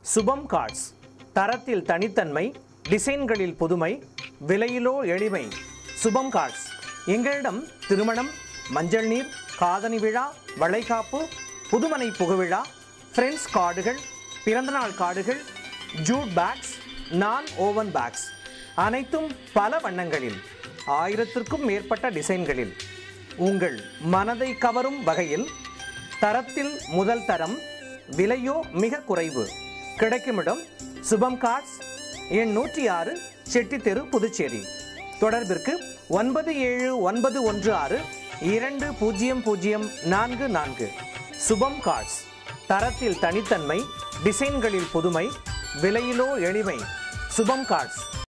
சுபம் cards தரத்தில் தனித்தன்மை டிசைன்களில் புதுமை விலையிலோ எளிமை சுபம் கார்ட்ஸ் எங்களிடம் திருமணம் மஞ்சள் நீர் காதணி விழா வளைகாப்பு புதுமனை புகுவிழா ஃப்ரெண்ட்ஸ் கார்டுகள் பிறந்தநாள் கார்டுகள் jute bags non woven bags அனைத்தும் பல வண்ணங்களில் ஆயிரத்திற்கும் மேற்பட்ட டிசைன்களில் உங்கள் மனதை கவரும் வகையில் தரத்தில் முதல் தரம் விலையோ மிக குறைவு கிடைக்குமிடம் சுபம் கார்ட்ஸ் எண் நூற்றி ஆறு செட்டி தெரு புதுச்சேரி தொடர்பிற்கு ஒன்பது ஏழு ஒன்பது ஒன்று ஆறு இரண்டு பூஜ்ஜியம் பூஜ்ஜியம் நான்கு நான்கு சுபம் கார்ட்ஸ் தரத்தில் தனித்தன்மை டிசைன்களில் புதுமை விலையிலோ எளிமை சுபம் கார்ட்ஸ்